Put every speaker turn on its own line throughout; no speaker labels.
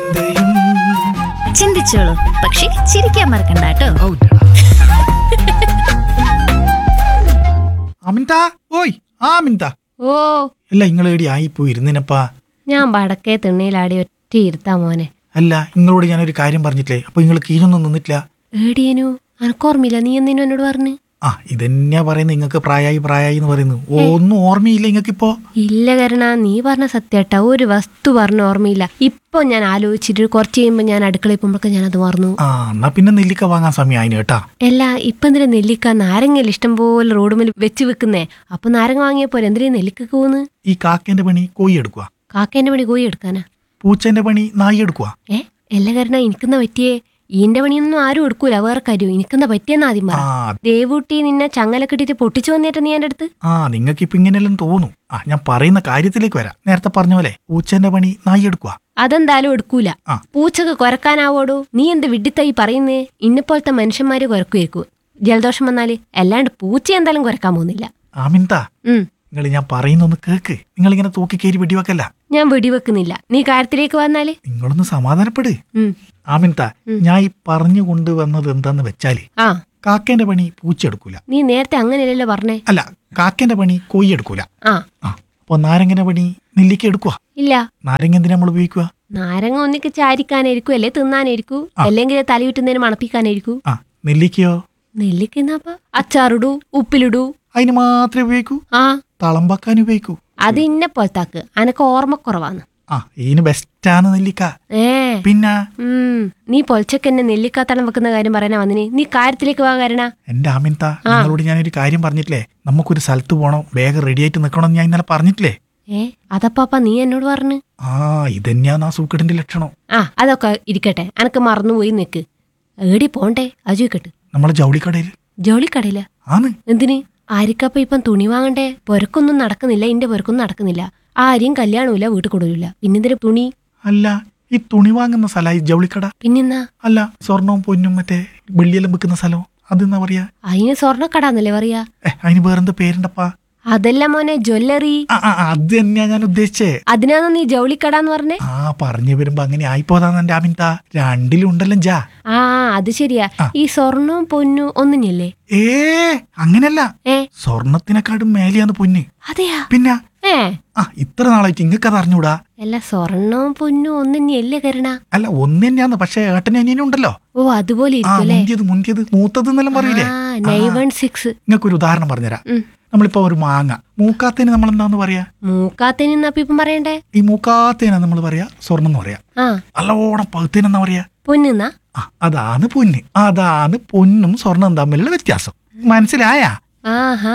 ചിന്തയും
ചിന്തിച്ചോളൂ പക്ഷെ ചിരിക്കാൻ മറക്കണ്ട കേട്ടോ
ഔലടാ. അമിൻത ഓയ് ആ അമിൻത
ഓ
അല്ല നിങ്ങളേടി ആയിപ്പോയി ഇരുന്നിനപ്പാ
ഞാൻ വടക്കേ തിണ്ണയിലാടി ഒറ്റ ഇരുത്താ മോനെ
അല്ല നിങ്ങളോട് ഞാനൊരു കാര്യം പറഞ്ഞിട്ടില്ലേ അപ്പൊ നിങ്ങൾ കീഴൊന്നും നിന്നിട്ടില്ല
ഏടിയനു അനക്കോർമ്മയില്ല നീ എന്തിനു എന്നോട് പറഞ്ഞു
ആ ഇതന്നെയാ പറയുന്നത് നിങ്ങൾക്ക് പ്രായമായി പ്രായമായി എന്ന് പറയുന്നു ഒന്നും ഓർമ്മയില്ല നിങ്ങൾക്കിപ്പോ
ഇല്ല കരണ നീ പറഞ്ഞ സത്യാട്ടാ ഒരു വസ്തു പറഞ്ഞ ഓർമ്മയില്ല ഇപ്പൊ ഞാൻ ആലോചിച്ചിട്ട് കുറച്ച് കഴിയുമ്പോ ഞാൻ അടുക്കളയിൽ പോകുമ്പോഴൊക്കെ ഞാൻ അത് മറന്നു
ആ എന്നാ പിന്നെ നെല്ലിക്ക വാങ്ങാൻ സമയം ആയിന് കേട്ടാ
അല്ല ഇപ്പൊ എന്തിനാ നെല്ലിക്ക നാരങ്ങയിൽ ഇഷ്ടം പോലെ റോഡ് മേൽ വെച്ച് വെക്കുന്നേ അപ്പൊ നാരങ്ങ വാങ്ങിയപ്പോ എന്തിനാ നെല്ലിക്ക പോകുന്നു
ഈ കാക്കേന്റെ പണി കോയി എടുക്കുക
കാക്കേന്റെ പണി കോയി എടുക്കാനാ
പൂച്ചേന്റെ പണി നായി എടുക്കുക
ഏ എല്ലാ കരണ എനിക്കെന്നാ പറ്റിയേ ഈന്റെ പണിയൊന്നും ആരും എടുക്കൂല വേറെ കാര്യം എനിക്കെന്താ പറ്റിയെന്നാ ആദ്യം പറ
ആ
ദേവൂട്ടി നിന്നെ ചങ്ങല കെട്ടിട്ട് പൊട്ടിച്ചു വന്നിട്ട് നീ എന്റെ അടുത്ത്
ആ നിങ്ങൾക്ക് ഇപ്പൊ ഇങ്ങനെയെല്ലാം തോന്നും ആ ഞാൻ പറയുന്ന കാര്യത്തിലേക്ക് വരാം നേരത്തെ പറഞ്ഞ പോലെ പൂച്ചേന്റെ പണി നായി എടുക്കുക
അതെന്തായാലും എടുക്കൂല
ആ.
പൂച്ചക്ക് കൊരക്കാനാവോടൂ നീ എന്ത് വിഡിത്തായി പറയുന്നേ ഇന്നെപ്പോലത്തെ മനുഷ്യന്മാര് കൊരക്കുമായിരിക്കും ജലദോഷം വന്നാല് അല്ലാണ്ട് പൂച്ച എന്തായാലും കൊരക്കാൻ പോകുന്നില്ല
ആമിൻത
ഉം
നിങ്ങൾ ഞാൻ പറയുന്നൊന്ന് കേക്ക് നിങ്ങൾ ഇങ്ങനെ തൂക്കി കയറി വെടിവെക്കല്ല
ഞാൻ വെടിവെക്കുന്നില്ല നീ കാര്യത്തിലേക്ക് വന്നാല്
നിങ്ങളൊന്ന് സമാധാനപ്പെട്
ഉം
ആമിൻത ഞാൻ ഈ പറഞ്ഞു കൊണ്ടുവന്നത് എന്താന്ന് വെച്ചാല്
ആ
കാക്കേന്റെ പണി പൂച്ച എടുക്കൂല
നീ നേരത്തെ അങ്ങനെയല്ലല്ലോ പറഞ്ഞേ
അല്ല കാക്കേന്റെ പണി കോയി എടുക്കൂല
ആ
ആ അപ്പൊ നാരങ്ങന്റെ പണി നെല്ലിക്ക എടുക്കുക
ഇല്ല
നാരങ്ങ എന്തിനാ നമ്മൾ ഉപയോഗിക്കുക
നാരങ്ങ ഒന്നിക്ക് ചാരിക്കാനായിരിക്കും അല്ലെ തിന്നാനായിരിക്കും അല്ലെങ്കിൽ തലയുറ്റുന്നതിന് മണപ്പിക്കാനായിരിക്കും
ആ നെല്ലിക്കയോ
നെല്ലിക്കുന്നാപ്പ അച്ചാറിടൂ ഉപ്പിലിടൂ
അതിന് മാത്രമേ ഉപയോഗിക്കൂ
ആ
തളമ്പാക്കാൻ ഉപയോഗിക്കൂ
അത് ഇന്നെ പോലത്താക്ക് അനക്ക് ഓർമ്മക്കുറവാണ്
ആ ഇതിന് ബെസ്റ്റാണ് നെല്ലിക്ക
ഏ
പിന്നെ
ഉം നീ പൊൽച്ചക്ക് എന്നെ നെല്ലിക്കാത്തളം വെക്കുന്ന കാര്യം പറയാനാ വന്നിനി നീ കാര്യത്തിലേക്ക് പോകാൻ കാരണ
എന്റെ ആമിൻത നിങ്ങളോട് ഞാനൊരു കാര്യം പറഞ്ഞിട്ടില്ലേ നമുക്കൊരു സ്ഥലത്ത് പോകണം വേഗം റെഡി ആയിട്ട് നിൽക്കണം ഞാൻ ഇന്നലെ പറഞ്ഞിട്ടില്ലേ
ഏ അതപ്പാപ്പ നീ എന്നോട് പറഞ്ഞു
ആ ഇതന്നെയാണ് ആ സൂക്കടിന്റെ ലക്ഷണം
ആ അതൊക്കെ ഇരിക്കട്ടെ അനക്ക് മറന്നുപോയി നിക്ക് ഏടി പോണ്ടേ അജു കേട്ട്
നമ്മളെ ജൗളിക്കടയിൽ
ജോളിക്കടയില്ല
ആണ്
എന്തിന് ആരിക്കപ്പ ഇപ്പം തുണി വാങ്ങണ്ടേ പൊരക്കൊന്നും നടക്കുന്നില്ല ഇന്റെ പൊരക്കൊന്നും നടക്കുന്നില്ല ആരെയും കല്യാണമില്ല വീട്ടിൽ കൊടുക്കില്ല പിന്നെന്തിന് തുണി
അല്ല ഈ തുണി വാങ്ങുന്ന സ്ഥലമായി ജൗളിക്കട
പിന്നെന്നാ
അല്ല സ്വർണവും പൊന്നും മറ്റേ വെള്ളിയെല്ലാം വെക്കുന്ന സ്ഥലം അതെന്നാ പറയാ
അതിന് സ്വർണ്ണക്കടാന്നല്ലേ പറയാ
ഏ അതിന് വേറെന്താ പേരുണ്ടപ്പാ
അതല്ല മോനെ ജ്വല്ലറി
ആ ആ, ആ, അത് തന്നെയാ ഞാൻ ഉദ്ദേശിച്ചേ
അതിനാണ് നീ ജൗളിക്കടാന്ന് പറഞ്ഞേ
ആ പറഞ്ഞു വരുമ്പോ അങ്ങനെ ആയിപ്പോതാന്ന് എന്റെ ആമിൻത രണ്ടിലും ഉണ്ടല്ലോ ജാ
ആ അത് ശരിയാ ഈ സ്വർണവും പൊന്നും ഒന്നിനല്ലേ
ഏ അങ്ങനല്ല
ഏ
സ്വർണത്തിനെക്കാട്ടും മേലെയാന്ന് പൊന്ന്
അതെയാ
പിന്നെ
ഏ
ആ ഇത്ര നാളായിട്ട് ഇങ്ങക്ക് അത് അറിഞ്ഞൂടാ
അല്ല സ്വർണവും പൊന്നും ഒന്നിനല്ലേ കരുണ
അല്ല ഒന്ന് തന്നെയാന്ന് പക്ഷെ ഏട്ടനും അനിയനും ഉണ്ടല്ലോ
ഓ അതുപോലെ
ആ
ഇരിക്കും അല്ലേ
മുന്തിയത് മുന്തിയത് മൂത്തത് എന്നെല്ലാം പറയില്ലേ
ആ നയൻ വൺ സിക്സ്
നിങ്ങൾക്ക് ഒരു ഉദാഹരണം പറഞ്ഞുതരാം
ഉം.
നമ്മളിപ്പോ ഒരു മാങ്ങ മൂക്കാത്തേന് നമ്മൾ എന്താന്ന് പറയാ
മൂക്കാത്തേന് എന്നാ ഇപ്പം പറയണ്ടേ
ഈ മൂക്കാത്തേനാ നമ്മൾ പറയാ സ്വർണം എന്ന് പറയാ
ആ
നല്ലോണം പകുത്തേനെന്നാ പറയാ
പൊന്നുന്നാ
ആ അതാണ് പൊന്ന് അതാണ് പൊന്നും സ്വർണം തമ്മിലുള്ള വ്യത്യാസം മനസ്സിലായാ
ആഹാ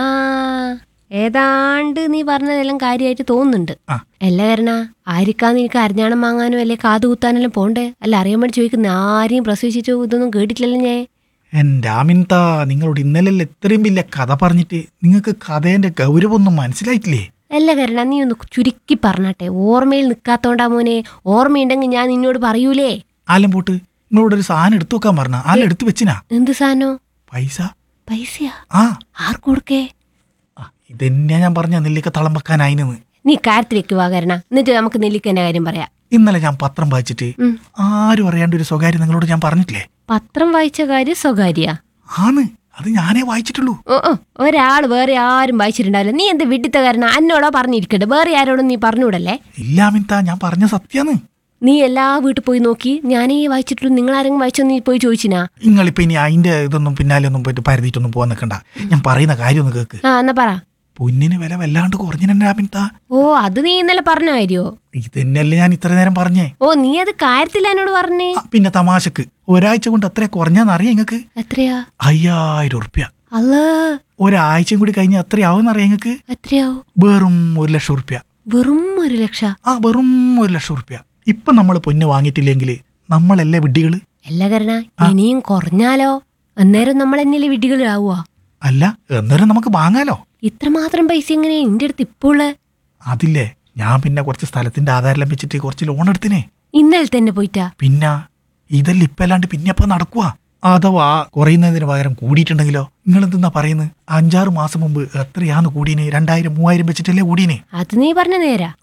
ഏതാണ്ട് നീ പറഞ്ഞതെല്ലാം കാര്യമായിട്ട് തോന്നുന്നുണ്ട്
ആ.
അല്ല കരണ ആരിക്കാന്ന് എനിക്ക് അരഞ്ഞാണം വാങ്ങാനോ അല്ലെ കാത് കുത്താനെല്ലാം പോണ്ടേ അല്ല അറിയാൻ വേണ്ടി ചോദിക്കുന്ന ആരെയും പ്രസവിച്ചിട്ടോ ഇതൊന്നും കേട്ടിട്ടില്ലല്ലോ ഞാൻ
എന്റെ ആമിൻത നിങ്ങളോട് ഇന്നലെല്ലാം ഇത്രയും വലിയ കഥ പറഞ്ഞിട്ട് നിങ്ങൾക്ക് കഥേന്റെ ഗൗരവമൊന്നും മനസ്സിലായിട്ടില്ലേ
അല്ല കരണ നീ ഒന്ന് ചുരുക്കി പറഞ്ഞട്ടെ ഓർമ്മയിൽ നിൽക്കാത്തോണ്ടാ മോനെ ഓർമ്മയുണ്ടെങ്കിൽ ഞാൻ നിന്നോട് പറയൂലേ
ആലം പോട്ട് നിങ്ങളോട് ഒരു സാധനം എടുത്തു വെക്കാൻ പറഞ്ഞ ആലം എടുത്തു വെച്ചിനാ
എന്ത് സാധനോ
പൈസ
പൈസയാ
ആ
ആർക്ക് കൊടുക്കേ
ആ, ഇതന്നെയാ ഞാൻ പറഞ്ഞ നെല്ലിക്ക തളം വെക്കാനായിനെന്ന്
നീ കാര്യത്തിലേക്ക് വാ കരണ എന്നിട്ട് നമുക്ക് നെല്ലിക്കന്റെ കാര്യം പറയാം
ഇന്നലെ ഞാൻ പത്രം വായിച്ചിട്ട്
ഉം.
ആരും അറിയാണ്ട് ഒരു സ്വകാര്യം നിങ്ങളോട് ഞാൻ പറഞ്ഞിട്ടില്ലേ
പത്രം വായിച്ച കാര്യം സ്വകാര്യ
ആന്ന് അത് ഞാനേ വായിച്ചിട്ടുള്ളൂ
ഓ ഓ ഒരാൾ വേറെ ആരും വായിച്ചിട്ടുണ്ടാവില്ല നീ എന്ത് വിഡിത്ത കാരണം എന്നോടോ പറഞ്ഞിരിക്കട്ടെ വേറെ ആരോടും നീ പറഞ്ഞൂടല്ലേ
ഇല്ലാമിൻത ഞാൻ പറഞ്ഞ സത്യാന്ന്
നീ എല്ലാ വീട്ടിൽ പോയി നോക്കി ഞാനേ വായിച്ചിട്ടുള്ളൂ നിങ്ങൾ ആരെങ്കിലും വായിച്ചോ നീ പോയി ചോദിച്ചിനാ
നിങ്ങളിപ്പോ ഇനി അതിന്റെ ഇതൊന്നും പിന്നാലെ ഒന്നും പോയിട്ട് പരതിയിട്ടൊന്നും പോകാൻ നിൽക്കണ്ട ഞാൻ പറയുന്ന കാര്യം ഒന്ന് കേക്ക്
ആ എന്നാ പറ
പൊന്നിന് വില വല്ലാണ്ട് കുറഞ്ഞിനെ ആമിൻത
ഓ അത് നീ ഇന്നലെ പറഞ്ഞ കാര്യോ
ഇതന്നെയല്ലേ ഞാൻ ഇത്ര നേരം പറഞ്ഞേ
ഓ നീ അത് കാര്യത്തില്ല എന്നോട് പറഞ്ഞേ
ആ, പിന്നെ തമാശക്ക് ഒരാഴ്ച കൊണ്ട് എത്ര കുറഞ്ഞാന്ന് അറിയാം നിങ്ങക്ക്
എത്രയാ
അയ്യായിരം ഉറുപ്യ
അല്ല
ഒരാഴ്ചയും കൂടി കഴിഞ്ഞ എത്രയാവും അറിയാം നിങ്ങക്ക്
എത്രയാവോ
വെറും ഒരു ലക്ഷം ഉറുപ്യ
വെറും ഒരു ലക്ഷ
ആ വെറും ഒരു ലക്ഷം ഉറുപ്യ ഇപ്പൊ നമ്മൾ പൊന്ന് വാങ്ങിയിട്ടില്ലെങ്കിൽ നമ്മളല്ലേ വിഡ്ഢികള്
എല്ലാ കരണ ഇനിയും കുറഞ്ഞാലോ അന്നേരം നമ്മൾ എന്നല്ലേ വിഡ്ഢികളാവുക
അല്ല എന്നേരം നമുക്ക് വാങ്ങാലോ
ഇത്രമാത്രം പൈസ എങ്ങനെ എന്റെ അടുത്ത് ഇപ്പോൾ
അതില്ലേ ഞാൻ പിന്നെ കുറച്ച് സ്ഥലത്തിന്റെ ആധാരം വെച്ചിട്ട് കുറച്ച് ലോൺ എടുത്തിനെ
ഇന്നലെ തന്നെ പോയിട്ടാ
പിന്നെ ഇതെല്ലാം ഇപ്പൊ അല്ലാണ്ട് പിന്നെ അപ്പൊ നടക്കുക അഥവാ കുറയുന്നതിന് പകരം കൂടിയിട്ടുണ്ടെങ്കിലോ നിങ്ങൾ എന്തെന്നാ പറയുന്നത് അഞ്ചാറ് മാസം മുമ്പ് എത്രയാന്ന് കൂടീന് രണ്ടായിരം മൂവായിരം വെച്ചിട്ടല്ലേ കൂടീന്
അത് നീ പറഞ്ഞ നേരാ
ആ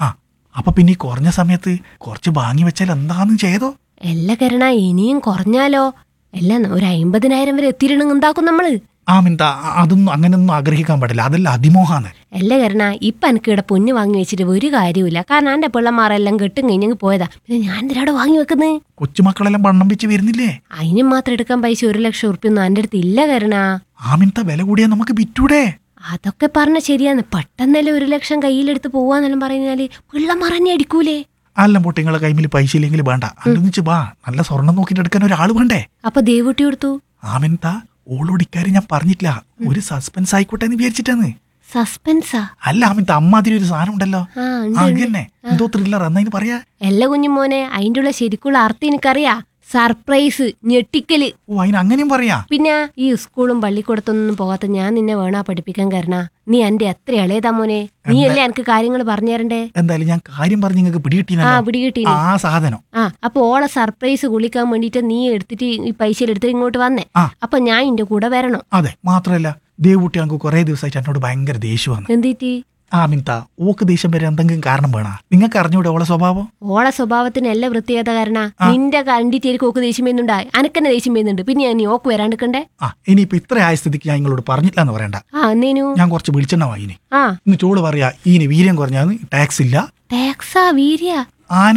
അപ്പൊ പിന്നെ ഈ കുറഞ്ഞ സമയത്ത് കുറച്ച് വാങ്ങി വെച്ചാൽ എന്താന്ന് ചെയ്തോ
എല്ലാ കരണ ഇനിയും കുറഞ്ഞാലോ എല്ലാം ഒരു അമ്പതിനായിരം വരെ എത്തിയിടണമെങ്കിൽ എന്താക്കും നമ്മള്
ആ മിന്ത അതൊന്നും അങ്ങനെയൊന്നും ആഗ്രഹിക്കാൻ പാടില്ല അതല്ല അതിമോഹാണ്
എല്ലാ കരണ ഇപ്പൊ എനിക്ക് ഇവിടെ പൊന്ന് വാങ്ങി വെച്ചിട്ട് ഒരു കാര്യമില്ല കാരണം എന്റെ പിള്ളമാരെല്ലാം കെട്ടും കഴിഞ്ഞെങ്കിൽ പോയതാ പിന്നെ ഞാൻ എന്തിനാടെ വാങ്ങി വെക്കുന്നത്
കൊച്ചുമക്കളെല്ലാം വണ്ണം വെച്ച് വരുന്നില്ലേ
അതിന് മാത്രം എടുക്കാൻ പൈസ ഒരു ലക്ഷം ഉറുപ്പ്യൊന്നും എൻ്റെ അടുത്ത് ഇല്ല കരണ
ആ മിന്ത വില കൂടിയാ നമുക്ക് വിറ്റൂടെ
അതൊക്കെ പറഞ്ഞ ശരിയാന്ന് പെട്ടെന്നല്ലേ ഒരു ലക്ഷം കയ്യിലെടുത്ത് പോവാന്നെല്ലാം പറഞ്ഞാല് പിള്ളമാർ തന്നെ അടിക്കൂലേ
അല്ല പോട്ടെ നിങ്ങളെ കൈമിൽ പൈസ ഇല്ലെങ്കിൽ വേണ്ട അല്ലൊന്നിച്ച് വാ നല്ല സ്വർണം നോക്കിയിട്ട് എടുക്കാൻ ഒരാൾ വേണ്ടേ
അപ്പൊ ദേവൂട്ടി കൊടുത്തു
ആമിൻത ഓളോട് ഇക്കാര്യം ഞാൻ പറഞ്ഞിട്ടില്ല ഒരു സസ്പെൻസ് ആയിക്കോട്ടെ എന്ന് വിചാരിച്ചിട്ടാണ്
സസ്പെൻസാ
അല്ല ആമിൻത അമ്മാതിരി ഒരു സാധനം ഉണ്ടല്ലോ
ആ
ആ
ഉണ്ട്, ഉണ്ട്.
അങ്ങനെ എന്തോ ത്രില്ലർ എന്നതിന് പറയാ
എല്ലാ കുഞ്ഞുമോനെ അതിൻ്റെ ഉള്ള ശരിക്കുള്ള അർത്ഥം എനിക്കറിയാ സർപ്രൈസ് ഞെട്ടിക്കല്
ഓ അതിന് അങ്ങനെയും പറയാ
പിന്നെ ഈ സ്കൂളും പള്ളിക്കൂടത്തൊന്നും പോകാത്ത ഞാൻ നിന്നെ വേണാ പഠിപ്പിക്കാൻ കാരണ നീ എന്റെ എത്ര ഇളയതാ മോനെ നീ അല്ലേ എനിക്ക് കാര്യങ്ങൾ പറഞ്ഞു തരണ്ടേ
എന്തായാലും ഞാൻ കാര്യം പറഞ്ഞ് നിങ്ങൾക്ക്
ആ
പിടികിട്ടിനല്ലോ
പിടികിട്ടി
ആ സാധനം
ആ അപ്പൊ ഓളെ സർപ്രൈസ് കുളിക്കാൻ വേണ്ടിട്ട് നീ എടുത്തിട്ട് ഈ പൈസ എടുത്തിട്ട് ഇങ്ങോട്ട് വന്നേ
ആ.
അപ്പൊ ഞാൻ ഇന്റെ കൂടെ വരണം
അതെ മാത്രമല്ല ദേവൂട്ടി ഞങ്ങൾക്ക് കുറെ ദിവസമായിട്ട് എന്നോട് ഭയങ്കര ദേഷ്യമാണ്
എന്തിട്ട്
ആ മിൻത ഓക്ക് ദേഷ്യം വരെ എന്തെങ്കിലും കാരണം വേണ നിങ്ങൾക്ക് അറിഞ്ഞൂടെ ഓളെ സ്വഭാവം
ഓളെ സ്വഭാവത്തിന് എല്ലാ വൃത്തികത കാരണ നിന്റെ കണ്ടിട്ടേക്ക് ഓക്ക് ദേഷ്യം വരുന്നുണ്ടാ അനക്കെന്നെ ദേഷ്യം വരുന്നുണ്ട് പിന്നെ ഞാൻ നീ ഓക്ക് വരാണ്ടിക്കണ്ടേ
ആ ഇനിയിപ്പോ ഇത്ര ആയ സ്ഥിതിക്ക് ഞാൻ നിങ്ങളോട് പറഞ്ഞില്ല എന്ന് പറയണ്ട
ആ എന്നേനു
ഞാൻ കുറച്ച് വിളിച്ചെണ്ണ വാങ്ങിനി
ആ
ഇന്ന് ചോള് പറയാ ഇനി വീര്യം കുറഞ്ഞാന്ന് ടാക്സ് ഇല്ല
ടാക്സാ വീര്യ
ആന